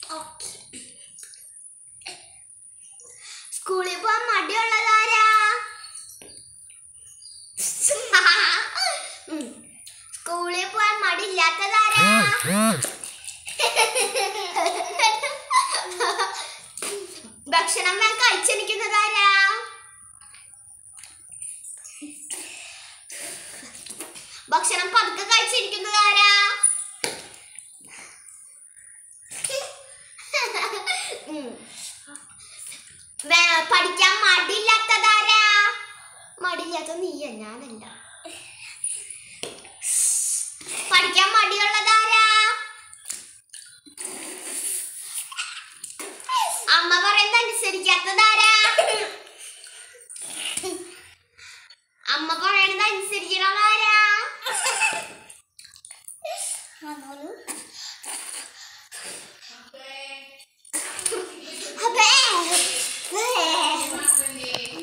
സ്കൂളിൽ പോവാൻ മടിയുള്ളതാരാ ഉം. സ്കൂളിൽ പോവാൻ മടിയില്ലാത്തതാരാ ഭക്ഷണം വേഗം കഴിച്ചെനിക്കുന്നതാരാ ഭക്ഷണം പതുക്കെ കഴിച്ചിരിക്കുന്നതാരാ ഉം. വേ- പഠിക്കാൻ മടിയില്ലാത്തതാരാ മടിയില്ലാത്ത നീയ ഞാനല്ല പഠിക്കാൻ മടിയുള്ളതാരാ അമ്മ പറയുന്നത് അനുസരിക്കാത്തതാരാ അമ്മ പറയണത് അനുസരിക്കണതാരാ